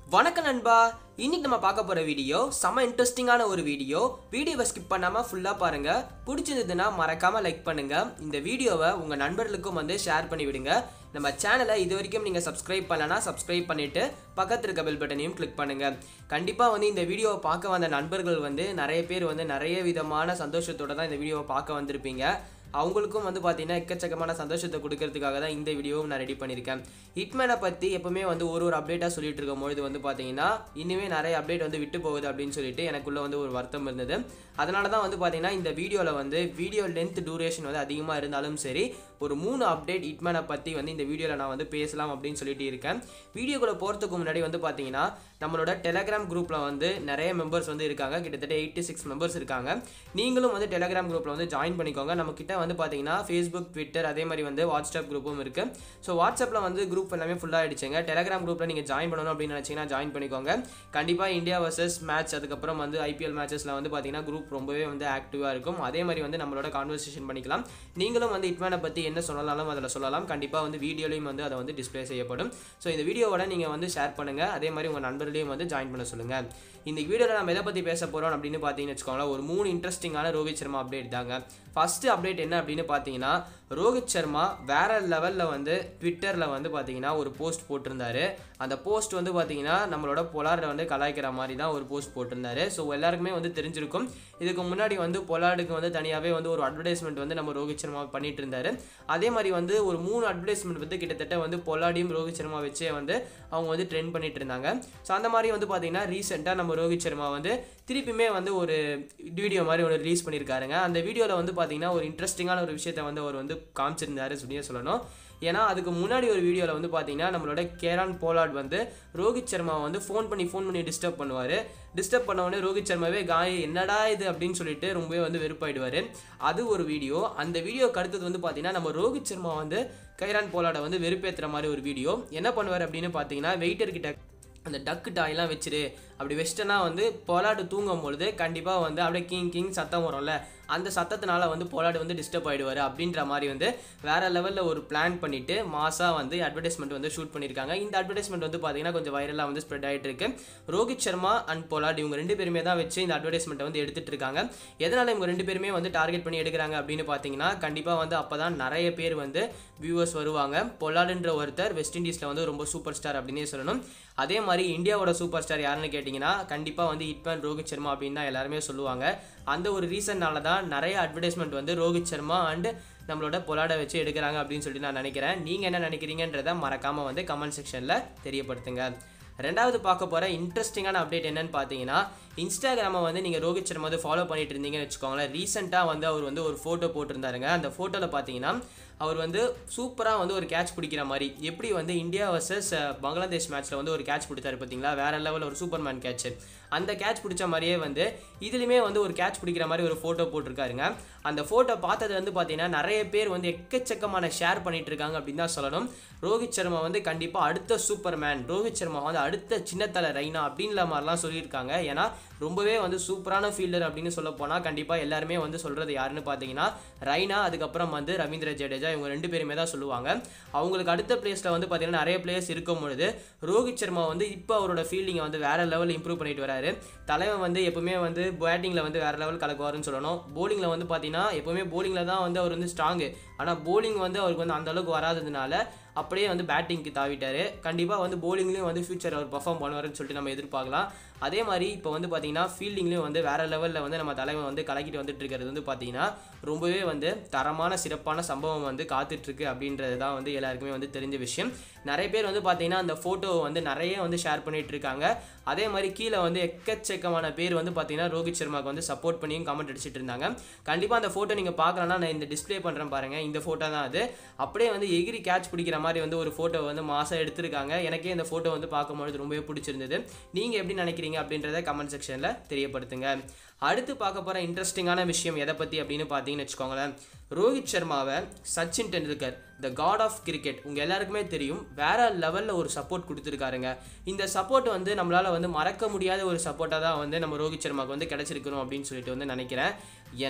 வணக்கம் நண்பா இன்னைக்கு நம்ம பார்க்க போற வீடியோ செம இன்ட்ரெஸ்டிங்கான ஒரு வீடியோ வீடியோவை ஸ்கிப் பண்ணாம ஃபுல்லா பாருங்க பிடிச்சிருந்ததுன்னா மறக்காம லைக் பண்ணுங்க இந்த வீடியோவை உங்க நண்பர்களுக்கும் வந்து ஷேர் பண்ணி விடுங்க நம்ம சேனலை இது வரைக்கும் நீங்க சப்ஸ்கிரைப் பண்ணலனா சப்ஸ்கிரைப் பண்ணிட்டு பக்கத்துல இருக்க பெல் பட்டனையும் கிளிக் பண்ணுங்க கண்டிப்பா வந்து இந்த வீடியோவை பார்க்க வந்த நண்பர்கள் வந்து நிறைய பேர் வந்து நிறைய விதமான சந்தோஷத்தோட தான் இந்த வீடியோவை பார்க்க வந்திருப்பீங்க அவங்களுக்கும் வந்து பார்த்தீங்கன்னா எக்கச்சக்கமான சந்தோஷத்தை கொடுக்கறதுக்காக தான் இந்த வீடியோவும் நான் ரெடி பண்ணியிருக்கேன் ஹிட்மேனை பற்றி எப்பவுமே வந்து ஒரு ஒரு அப்டேட்டாக சொல்லிட்டு இருக்கும்பொழுது வந்து பார்த்தீங்கன்னா இனிமே நிறைய அப்டேட் வந்து விட்டு போகுது அப்படின்னு சொல்லிட்டு எனக்குள்ள வந்து ஒரு வருத்தம் இருந்தது அதனால தான் வந்து பார்த்தீங்கன்னா இந்த வீடியோவில் வந்து வீடியோ லென்த் டூரேஷன் வந்து அதிகமாக இருந்தாலும் சரி ஒரு மூணு அப்டேட் ஹிட்மேனை பற்றி வந்து இந்த வீடியோவில் நான் வந்து பேசலாம் அப்படின்னு சொல்லிட்டு இருக்கேன் வீடியோக்குள்ளே போகிறதுக்கு முன்னாடி வந்து பார்த்தீங்கன்னா நம்மளோட டெலகிராம் குரூப்பில் வந்து நிறைய மெம்பர்ஸ் வந்து இருக்காங்க கிட்டத்தட்ட எயிட்டி சிக்ஸ் மெம்பர்ஸ் இருக்காங்க நீங்களும் வந்து டெலகிராம் குரூப்பில் வந்து ஜாயின் பண்ணிக்கோங்க நம்ம கிட்ட வந்து பார்த்தீங்கன்னா ஃபேஸ்புக் ட்விட்டர் அதே மாதிரி வந்து வாட்ஸ்அப் குரூப்பும் இருக்குது ஸோ வாட்ஸ்அப்பில் வந்து குரூப் எல்லாமே ஃபுல்லாக ஆயிடுச்சுங்க டெலகிராம் குரூப்பில் நீங்கள் ஜாயின் பண்ணணும் அப்படின்னு நினச்சிங்கன்னா ஜாயின் பண்ணிக்கோங்க கண்டிப்பாக இந்தியா வர்சஸ் மேட்ச் அதுக்கப்புறம் வந்து ஐபிஎல் மேட்சஸில் வந்து பார்த்தீங்கன்னா குரூப் ரொம்பவே வந்து ஆக்டிவாக இருக்கும் அதே மாதிரி வந்து நம்மளோட கான்வர்சேஷன் பண்ணிக்கலாம் நீங்களும் வந்து இட்மேனை பற்றி என்ன சொல்லலாலும் அதில் சொல்லலாம் கண்டிப்பாக வந்து வீடியோலையும் வந்து அதை வந்து டிஸ்ப்ளே செய்யப்படும் ஸோ இந்த வீடியோவோட நீங்கள் வந்து ஷேர் பண்ணுங்கள் அதே மாதிரி உங்கள் நண்பர்களையும் வந்து ஜாயின் பண்ண சொல்லுங்கள் இந்த வீடியோவில் நம்ம எதை பற்றி பேச போகிறோம் அப்படின்னு பார்த்தீங்கன்னு வச்சுக்கோங்களேன் ஒரு மூணு இன்ட்ரெஸ்டிங்கான ரோஹித் சர்மா அப்டேட் தாங்க ஃபஸ்ட்டு அப்டேட் என்ன அப்படின்னு பார்த்தீங்கன்னா ரோஹித் சர்மா வேற லெவலில் வந்து ட்விட்டரில் வந்து பார்த்தீங்கன்னா ஒரு போஸ்ட் போட்டிருந்தாரு அந்த போஸ்ட் வந்து பார்த்தீங்கன்னா நம்மளோட பொலார்டை வந்து கலாய்க்கிற மாதிரி தான் ஒரு போஸ்ட் போட்டிருந்தாரு ஸோ எல்லாருக்குமே வந்து தெரிஞ்சிருக்கும் இதுக்கு முன்னாடி வந்து பொலார்டுக்கு வந்து தனியாகவே வந்து ஒரு அட்வர்டைஸ்மெண்ட் வந்து நம்ம ரோஹித் சர்மா பண்ணிட்டு இருந்தாரு அதே மாதிரி வந்து ஒரு மூணு அட்வர்டைஸ்மெண்ட் வந்து கிட்டத்தட்ட வந்து பொலாடியும் ரோஹித் சர்மா வச்சே வந்து அவங்க வந்து ட்ரெண்ட் பண்ணிட்டு இருந்தாங்க ஸோ அந்த மாதிரி வந்து பார்த்தீங்கன்னா ரீசெண்டாக நம்ம ரோஹித் சர்மா வந்து திருப்பியுமே வந்து ஒரு வீடியோ மாதிரி ஒன்று ரிலீஸ் பண்ணியிருக்காருங்க அந்த வீடியோவில் வந்து பார்த்தீங்கன்னா ஒரு இன்ட்ரெஸ்டிங்கான ஒரு விஷயத்தை வந்து அவர் வந்து காமிச்சிருந்தாரு சொல்லியே சொல்லணும் ஏன்னா அதுக்கு முன்னாடி ஒரு வீடியோவில் வந்து பார்த்தீங்கன்னா நம்மளோட கேரான் போலாட் வந்து ரோஹித் சர்மா வந்து ஃபோன் பண்ணி ஃபோன் பண்ணி டிஸ்டர்ப் பண்ணுவார் டிஸ்டர்ப் பண்ண உடனே ரோஹித் சர்மாவே காய் என்னடா இது அப்படின்னு சொல்லிட்டு ரொம்பவே வந்து வெறுப்பாயிடுவார் அது ஒரு வீடியோ அந்த வீடியோக்கு அடுத்தது வந்து பார்த்தீங்கன்னா நம்ம ரோஹித் சர்மா வந்து கைரான் போலாடை வந்து வெறுப்பேற்றுற மாதிரி ஒரு வீடியோ என்ன பண்ணுவார் அப்படின்னு பார்த்தீங்கன்னா வெயிட்டர் கிட்ட அந்த டக்கு டாய்லாம் வச்சுரு அப்படி வச்சிட்டனா வந்து பொலாடு தூங்கும் பொழுது கண்டிப்பாக வந்து அப்படியே கிங் கிங் சத்தம் வரும்ல அந்த சத்தத்தினால வந்து பொலாடு வந்து டிஸ்டர்ப் ஆகிடுவார் அப்படின்ற மாதிரி வந்து வேற லெவலில் ஒரு பிளான் பண்ணிட்டு மாசாக வந்து அட்வர்டைஸ்மெண்ட் வந்து ஷூட் பண்ணியிருக்காங்க இந்த அட்வர்டைஸ்மெண்ட் வந்து பார்த்தீங்கன்னா கொஞ்சம் வைரலாக வந்து ஸ்ப்ரெட் ஆகிட்டு இருக்கு ரோஹித் சர்மா அண்ட் பொலாட் இவங்க ரெண்டு பேருமே தான் வச்சு இந்த அட்வர்டைஸ்மெண்ட்டை வந்து எடுத்துட்டு இருக்காங்க எதனால இவங்க ரெண்டு பேருமே வந்து டார்கெட் பண்ணி எடுக்கிறாங்க அப்படின்னு பார்த்தீங்கன்னா கண்டிப்பாக வந்து அப்போ தான் நிறைய பேர் வந்து வியூவர்ஸ் வருவாங்க பொலாடுன்ற ஒருத்தர் வெஸ்ட் இண்டீஸில் வந்து ரொம்ப சூப்பர் ஸ்டார் அப்படின்னே சொல்லணும் அதே மாதிரி இந்தியாவோட சூப்பர் ஸ்டார் யாருன்னு கேட்டிங்கன்னா கண்டிப்பாக வந்து இட்மேன் ரோஹித் சர்மா அப்படின்னு தான் எல்லாருமே சொல்லுவாங்க அந்த ஒரு ரீசன்னால தான் நிறைய அட்வர்டைஸ்மெண்ட் வந்து ரோஹித் சர்மா அண்ட் நம்மளோட பொலாடை வச்சு எடுக்கிறாங்க அப்படின்னு சொல்லிட்டு நான் நினைக்கிறேன் நீங்கள் என்ன நினைக்கிறீங்கன்றதை மறக்காமல் வந்து கமெண்ட் செக்ஷனில் தெரியப்படுத்துங்க ரெண்டாவது பார்க்க போகிற இன்ட்ரெஸ்டிங்கான அப்டேட் என்னன்னு பார்த்தீங்கன்னா இன்ஸ்டாகிராமை வந்து நீங்கள் ரோஹித் சர்மா வந்து ஃபாலோ பண்ணிட்டு இருந்தீங்கன்னு வச்சுக்கோங்களேன் ரீசெண்டாக வந்து அவர் வந்து ஒரு ஃபோட்டோ போட்டிருந்தாருங்க அந்த ஃபோட்டோவில் பார்த்தீங்கன்னா அவர் வந்து சூப்பராக வந்து ஒரு கேட்ச் பிடிக்கிற மாதிரி எப்படி வந்து இந்தியா வர்சஸ் பங்களாதேஷ் மேட்ச்சில் வந்து ஒரு கேட்ச் பிடிச்சாரு பார்த்தீங்களா வேற லெவலில் ஒரு சூப்பர்மேன் கேட்ச் அந்த கேட்ச் பிடிச்ச மாதிரியே வந்து இதுலையுமே வந்து ஒரு கேட்ச் பிடிக்கிற மாதிரி ஒரு ஃபோட்டோ போட்டிருக்காருங்க அந்த ஃபோட்டோ பார்த்தது வந்து பார்த்தீங்கன்னா நிறைய பேர் வந்து எக்கச்சக்கமான ஷேர் பண்ணிட்டு இருக்காங்க அப்படின்னு தான் சொல்லணும் ரோஹித் சர்மா வந்து கண்டிப்பாக அடுத்த சூப்பர் மேன் ரோஹித் சர்மா வந்து அடுத்த சின்னத்தலை ரைனா அப்படின்ற மாதிரிலாம் சொல்லியிருக்காங்க ஏன்னா ரொம்பவே வந்து சூப்பரான ஃபீல்டர் அப்படின்னு சொல்ல போனால் கண்டிப்பாக எல்லாருமே வந்து சொல்கிறது யாருன்னு பார்த்தீங்கன்னா ரைனா அதுக்கப்புறம் வந்து ரவீந்திர ஜடேஜா இவங்க ரெண்டு பேருமே தான் சொல்லுவாங்க அவங்களுக்கு அடுத்த பிளேஸில் வந்து பார்த்தீங்கன்னா நிறைய பிளேயர்ஸ் இருக்கும் பொழுது ரோஹித் சர்மா வந்து இப்போ அவரோட ஃபீல்டிங்கை வந்து வேற லெவல் இம்ப்ரூவ் பண்ணிட்டு வராரு தலைவன் வந்து எப்பவுமே வந்து பேட்டிங்கில் வந்து வேற லெவல் கலக்குவாருன்னு சொல்லணும் போலிங்கில் வந்து பார்த்தீங்கன்னா எப்பவுமே போலிங்கில் தான் வந்து அவர் வந்து ஸ்ட்ராங்கு ஆனால் போலிங் வந்து அவருக்கு வந்து அந்த அளவுக்கு வராததுனால அப்படியே வந்து பேட்டிங்க்கு தாவிட்டார் கண்டிப்பாக வந்து போலிங்லேயும் வந்து ஃபியூச்சர் அவர் பர்ஃபார்ம் பண்ணுவார்னு சொல்லிட்டு நம்ம எதிர்பார்க்கலாம் அதே மாதிரி இப்போ வந்து பார்த்தீங்கன்னா ஃபீல்டிங்லேயும் வந்து வேற லெவலில் வந்து நம்ம தலைவன் வந்து கலக்கிட்டு வந்துட்டு இருக்கிறது வந்து பார்த்தீங்கன்னா ரொம்பவே வந்து தரமான சிறப்பான சம்பவம் வந்து காத்துட்ருக்கு அப்படின்றது தான் வந்து எல்லாருக்குமே வந்து தெரிஞ்ச விஷயம் நிறைய பேர் வந்து பார்த்தீங்கன்னா அந்த ஃபோட்டோவை வந்து நிறைய வந்து ஷேர் பண்ணிட்டு இருக்காங்க அதே மாதிரி கீழே வந்து எக்கச்சக்கமான பேர் வந்து பார்த்தீங்கன்னா ரோஹித் சர்மாவுக்கு வந்து சப்போர்ட் பண்ணியும் கமெண்ட் அடிச்சிட்டு இருந்தாங்க கண்டிப்பாக அந்த ஃபோட்டோ நீங்கள் பார்க்கலன்னா நான் இந்த டிஸ்ப்ளே பண்ணுறேன் பாருங்கள் இந்த ஃபோட்டோ தான் அது அப்படியே வந்து எகிரி கேட்ச் பிடிக்கிற மாதிரி வந்து ஒரு ஃபோட்டோ வந்து மாதம் எடுத்திருக்காங்க எனக்கே இந்த ஃபோட்டோ வந்து பார்க்கும்பொழுது ரொம்பவே பிடிச்சிருந்தது நீங்கள் எப்படி நினைக்கிறீங்க அப்படின்றத கமெண்ட் செக்ஷனில் தெரியப்படுத்துங்க அடுத்து பார்க்க போகிற இன்ட்ரெஸ்டிங்கான விஷயம் எதை பற்றி அப்படின்னு பார்த்தீங்கன்னு வச்சுக்கோங்களேன் ரோஹித் சர்மாவை Sachin Tendulkar the god of cricket உங்கள் எல்லாருக்குமே தெரியும் வேற லெவலில் ஒரு சப்போர்ட் கொடுத்துருக்காருங்க இந்த சப்போர்ட் வந்து நம்மளால் வந்து மறக்க முடியாத ஒரு சப்போர்ட்டாக தான் வந்து நம்ம ரோஹித் சர்மாவுக்கு வந்து கிடச்சிருக்கணும் அப்படின்னு சொல்லிட்டு வந்து நினைக்கிறேன் ஏன்னா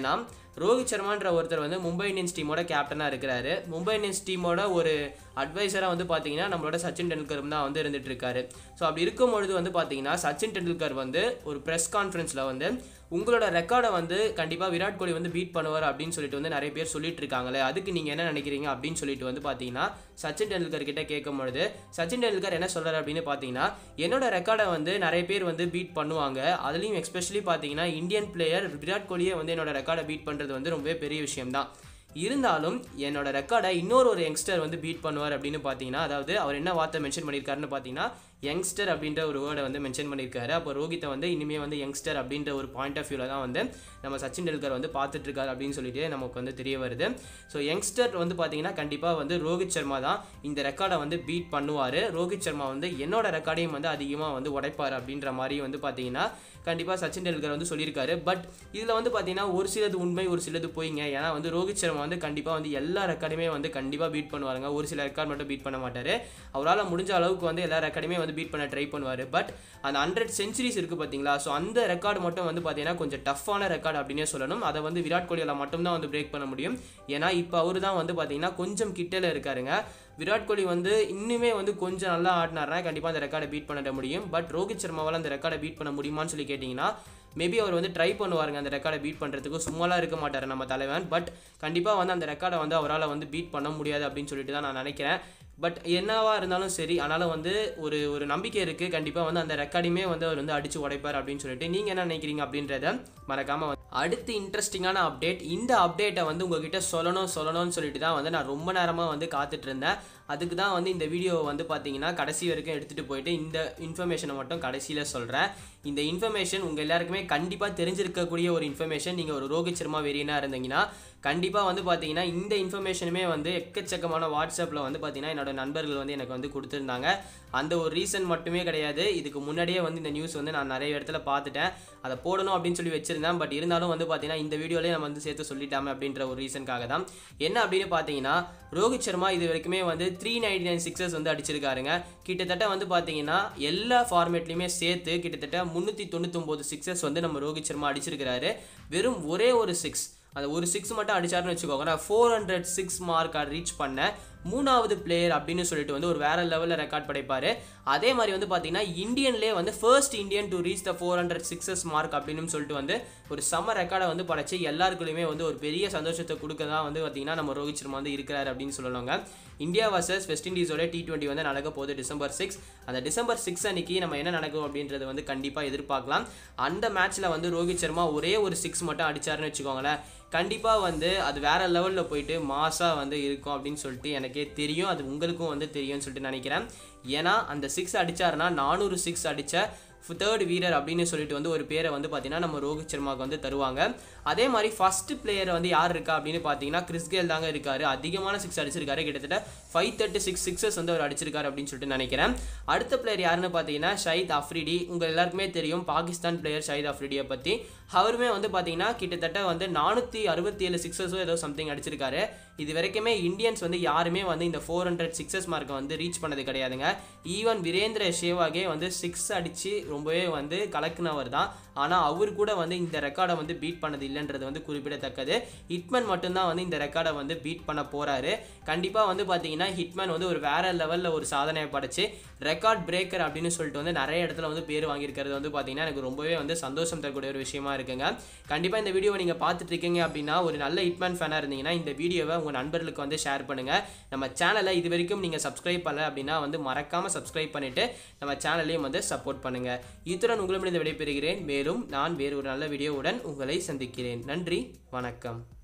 ரோஹித் சர்மான்ற ஒருத்தர் வந்து மும்பை இந்தியன்ஸ் டீமோட கேப்டனாக இருக்கிறாரு மும்பை இந்தியன்ஸ் டீமோட ஒரு அட்வைசராக வந்து பார்த்தீங்கன்னா நம்மளோட சச்சின் டெண்டுல்கர் தான் வந்து இருந்துட்டு இருக்காரு ஸோ அப்படி இருக்கும் பொழுது வந்து பார்த்தீங்கன்னா சச்சின் டெண்டுல்கர் வந்து ஒரு ப்ரெஸ் கான்ஃபரன்ஸில் வந்து உங்களோட ரெக்கார்டை வந்து கண்டிப்பாக விராட் கோலி வந்து பீட் பண்ணுவார் அப்படின்னு சொல்லிட்டு வந்து நிறைய பேர் சொல்லிட்டு இருக்காங்களே அதுக்கு நீங்கள் என்ன நினைக்கிறீங்க அப்படின்னு சொல்லிட்டு வந்து பார்த்தீங்கன்னா சச்சின் டெண்டுல்கர் கிட்ட கேட்கும் பொழுது சச்சின் டெண்டுல்கர் என்ன சொல்கிறார் அப்படின்னு பார்த்தீங்கன்னா என்னோட ரெக்கார்டை வந்து நிறைய பேர் வந்து பீட் பண்ணுவாங்க அதுலேயும் எஸ்பெஷலி பார்த்தீங்கன்னா இந்தியன் பிளேயர் விராட் கோலியே வந்து என்னோட ரெக்கார்டை பீட் பண்ணுறது வந்து ரொம்பவே பெரிய விஷயம் தான் இருந்தாலும் என்னோட ரெக்கார்டை இன்னொரு ஒரு யங்ஸ்டர் வந்து பீட் பண்ணுவார் அப்படின்னு பார்த்தீங்கன்னா அதாவது அவர் என்ன வார்த்தை மென்ஷன் பண்ணியிருக்காருன்னு பார்த்தீங்கன்னா யங்ஸ்டர் அப்படின்ற ஒரு வேர்டை வந்து மென்ஷன் பண்ணியிருக்காரு அப்போ ரோஹித்தை வந்து இனிமே வந்து யங்ஸ்டர் அப்படின்ற ஒரு பாயிண்ட் ஆஃப் வியூவில் தான் வந்து நம்ம சச்சின் டெண்டுல்கர் வந்து பார்த்துட்டு இருக்காரு அப்படின்னு சொல்லிட்டு நமக்கு வந்து தெரிய வருது ஸோ யங்ஸ்டர் வந்து பார்த்தீங்கன்னா கண்டிப்பாக வந்து ரோஹித் சர்மா தான் இந்த ரெக்கார்டை வந்து பீட் பண்ணுவார் ரோஹித் சர்மா வந்து என்னோட ரெக்கார்டையும் வந்து அதிகமாக வந்து உடைப்பார் அப்படின்ற மாதிரி வந்து பார்த்தீங்கன்னா கண்டிப்பாக சச்சின் டெண்டுல்கர் வந்து சொல்லியிருக்காரு பட் இதில் வந்து பார்த்தீங்கன்னா ஒரு சிலது உண்மை ஒரு சிலது போய்ங்க ஏன்னா வந்து ரோஹித் சர்மா வந்து கண்டிப்பாக வந்து எல்லா ரெக்கார்டுமே வந்து கண்டிப்பாக பீட் பண்ணுவாருங்க ஒரு சில ரெக்கார்ட் மட்டும் பீட் பண்ண மாட்டார் அவரால் முடிஞ்ச அளவுக்கு வந்து எல்லா ரெக்கார்டுமே வந்து பீட் பண்ண ட்ரை பண்ணுவார் பட் அந்த ஹண்ட்ரட் சென்ச்சுரிஸ் இருக்குது பார்த்தீங்களா ஸோ அந்த ரெக்கார்டு மட்டும் வந்து பார்த்தீங்கன்னா கொஞ்சம் டஃப்பான ரெக்கார்டு அப்படின்னே சொல்லணும் அதை வந்து விராட் கோலியால் மட்டும்தான் வந்து பிரேக் பண்ண முடியும் ஏன்னா இப்போ அவர் தான் வந்து பார்த்தீங்கன்னா கொஞ்சம் கிட்டல இருக்காருங்க விராட் கோலி வந்து இன்னுமே வந்து கொஞ்சம் நல்லா ஆடினார்னா கண்டிப்பாக அந்த ரெக்கார்டை பீட் பண்ண முடியும் பட் ரோஹித் சர்மாவால் அந்த ரெக்கார்டை பீட் பண்ண முடியுமான்னு சொல்லி கேட்டிங்கன்னா மேபி அவர் வந்து ட்ரை பண்ணுவாருங்க அந்த ரெக்கார்டை பீட் பண்ணுறதுக்கு சும்மாலாம் இருக்க மாட்டார் நம்ம தலைவன் பட் கண்டிப்பாக வந்து அந்த ரெக்கார்டை வந்து அவரால் வந்து பீட் பண்ண முடியாது அப்படின்னு சொல்லிட்டு தான் நான் நினைக்கிறேன் பட் என்னவா இருந்தாலும் சரி ஆனாலும் வந்து ஒரு ஒரு நம்பிக்கை இருக்குது கண்டிப்பாக வந்து அந்த ரெக்கார்டையுமே வந்து அவர் வந்து அடித்து உடைப்பார் அப்படின்னு சொல்லிட்டு நீங்கள் என்ன நினைக்கிறீங்க அப்படின்றத மறக்காமல் அடுத்து இன்ட்ரெஸ்டிங்கான அப்டேட் இந்த அப்டேட்டை வந்து உங்ககிட்ட சொல்லணும் சொல்லணும்னு சொல்லிட்டு தான் வந்து நான் ரொம்ப நேரமாக வந்து காத்துட்டு இருந்தேன் அதுக்கு தான் வந்து இந்த வீடியோவை வந்து பார்த்தீங்கன்னா கடைசி வரைக்கும் எடுத்துகிட்டு போயிட்டு இந்த இன்ஃபர்மேஷனை மட்டும் கடைசியில் சொல்கிறேன் இந்த இன்ஃபர்மேஷன் உங்கள் எல்லாருக்குமே கண்டிப்பாக தெரிஞ்சிருக்கக்கூடிய ஒரு இன்ஃபர்மேஷன் நீங்கள் ஒரு ரோஹித் சர்மா வெறியனாக இருந்தீங்கன்னா கண்டிப்பாக வந்து பார்த்தீங்கன்னா இந்த இன்ஃபர்மேஷனுமே வந்து எக்கச்சக்கமான வாட்ஸ்அப்பில் வந்து பார்த்தீங்கன்னா என்னோட நண்பர்கள் வந்து எனக்கு வந்து கொடுத்துருந்தாங்க அந்த ஒரு ரீசன் மட்டுமே கிடையாது இதுக்கு முன்னாடியே வந்து இந்த நியூஸ் வந்து நான் நிறைய இடத்துல பார்த்துட்டேன் அதை போடணும் அப்படின்னு சொல்லி வச்சிருந்தேன் பட் இருந்தாலும் வந்து பார்த்தீங்கன்னா இந்த வீடியோலேயே நம்ம வந்து சேர்த்து சொல்லிட்டாமே அப்படின்ற ஒரு ரீசனுக்காக தான் என்ன அப்படின்னு பார்த்தீங்கன்னா ரோஹித் சர்மா இது வரைக்குமே வந்து த்ரீ நைன்டி நைன் சிக்ஸஸ் வந்து அடிச்சிருக்காருங்க கிட்டத்தட்ட வந்து பார்த்தீங்கன்னா எல்லா ஃபார்மேட்லையுமே சேர்த்து கிட்டத்தட்ட முந்நூற்றி தொண்ணூத்தொம்பது சிக்ஸஸ் வந்து நம்ம ரோஹித் சர்மா அடிச்சிருக்கிறாரு வெறும் ஒரே ஒரு சிக்ஸ் அந்த ஒரு சிக்ஸ் மட்டும் அடிச்சாருன்னு வச்சுக்கோங்க four hundred six mark reach பண்ண மூணாவது பிளேயர் அப்படின்னு சொல்லிட்டு வந்து ஒரு வேற லெவலில் ரெக்கார்ட் படைப்பார் அதே மாதிரி வந்து பார்த்தீங்கன்னா இந்தியன்லேயே வந்து first Indian to reach the four hundred sixes mark அப்படின்னு சொல்லிட்டு வந்து ஒரு சம்ம ரெக்கார்டை வந்து படைச்சு எல்லாருக்குள்ளயுமே வந்து ஒரு பெரிய சந்தோஷத்தை கொடுக்க தான் வந்து பார்த்தீங்கன்னா நம்ம ரோஹித் சர்மா வந்து இருக்கிறாரு அப்படின்னு சொல்லணுங்க இந்தியா வர்சஸ் வெஸ்ட் இண்டீஸோட டி டுவெண்ட்டி வந்து நடக்க போகுது டிசம்பர் சிக்ஸ் அந்த டிசம்பர் சிக்ஸ் அன்னைக்கு நம்ம என்ன நடக்கும் அப்படின்றது வந்து கண்டிப்பாக எதிர்பார்க்கலாம் அந்த மேட்ச்சில் வந்து ரோஹித் சர்மா ஒரே ஒரு சிக்ஸ் மட்டும் அடிச்சாருன்னு வச்சுக்கோங்களேன் கண்டிப்பாக வந்து அது வேற லெவலில் போயிட்டு மாசாக வந்து இருக்கும் அப்படின்னு சொல்லிட்டு எனக்கே தெரியும் அது உங்களுக்கும் வந்து தெரியும்னு சொல்லிட்டு நினைக்கிறேன் ஏன்னா அந்த சிக்ஸ் அடிச்சாருன்னா நானூறு சிக்ஸ் அடித்த தேர்ட் வீரர் அப்படின்னு சொல்லிட்டு வந்து ஒரு பேரை வந்து பார்த்தீங்கன்னா நம்ம ரோஹித் சர்மாவுக்கு வந்து தருவாங்க அதே மாதிரி ஃபர்ஸ்ட் பிளேயர் வந்து யார் இருக்கா அப்படின்னு பார்த்தீங்கன்னா கிறிஸ்கேல் தாங்க இருக்காரு அதிகமான சிக்ஸ் அடிச்சிருக்காரு கிட்டத்தட்ட ஃபைவ் தேர்ட்டி சிக்ஸ் சிக்ஸஸ் வந்து அவர் அடிச்சிருக்காரு அப்படின்னு சொல்லிட்டு நினைக்கிறேன் அடுத்த பிளேயர் யாருன்னு பார்த்தீங்கன்னா ஷஹீத் அஃப்ரிடி உங்கள் எல்லாருக்குமே தெரியும் பாகிஸ்தான் பிளேயர் ஷஹீத் அஃப்ரிடியை பற்றி அவருமே வந்து பார்த்தீங்கன்னா கிட்டத்தட்ட வந்து நானூற்றி அறுபத்தி ஏழு சிக்ஸஸோ ஏதோ சம்திங் அடிச்சிருக்காரு இது வரைக்குமே இந்தியன்ஸ் வந்து யாருமே வந்து இந்த ஃபோர் ஹண்ட்ரட் சிக்ஸஸ் மார்க்கை வந்து ரீச் பண்ணது கிடையாதுங்க ஈவன் வீரேந்திர ஷேவாகே வந்து சிக்ஸ் அடித்து ரொம்பவே வந்து கலக்குனவர் தான் ஆனால் அவர் கூட வந்து இந்த ரெக்கார்டை வந்து பீட் பண்ணது இல்லைன்றது வந்து குறிப்பிடத்தக்கது ஹிட்மேன் மட்டும்தான் வந்து இந்த ரெக்கார்டை வந்து பீட் பண்ண போகிறாரு கண்டிப்பாக வந்து பார்த்தீங்கன்னா ஹிட்மேன் வந்து ஒரு வேற லெவலில் ஒரு சாதனையை படைச்சு ரெக்கார்ட் பிரேக்கர் அப்படின்னு சொல்லிட்டு வந்து நிறைய இடத்துல வந்து பேர் வாங்கியிருக்கிறது வந்து பார்த்தீங்கன்னா எனக்கு ரொம்பவே வந்து சந்தோஷம் தரக்கூடிய ஒரு விஷயமா இருக்குங்க கண்டிப்பாக இந்த வீடியோவை நீங்கள் பார்த்துட்டு இருக்கீங்க அப்படின்னா ஒரு நல்ல ஹிட்மேன் ஃபேனாக இருந்தீங்கன்னா இந்த வீடியோவை உங்கள் நண்பர்களுக்கு வந்து ஷேர் பண்ணுங்கள் நம்ம சேனலை இது வரைக்கும் நீங்கள் சப்ஸ்கிரைப் பண்ணல அப்படின்னா வந்து மறக்காமல் சப்ஸ்கிரைப் பண்ணிவிட்டு நம்ம சேனலையும் வந்து சப்போர்ட் பண்ணுங்கள் இத்துடன் உங்களிடம் விடைபெறுகிறேன் மேலும் நான் வேறு ஒரு நல்ல வீடியோவுடன் உங்களை சந்திக்கிறேன் நன்றி வணக்கம்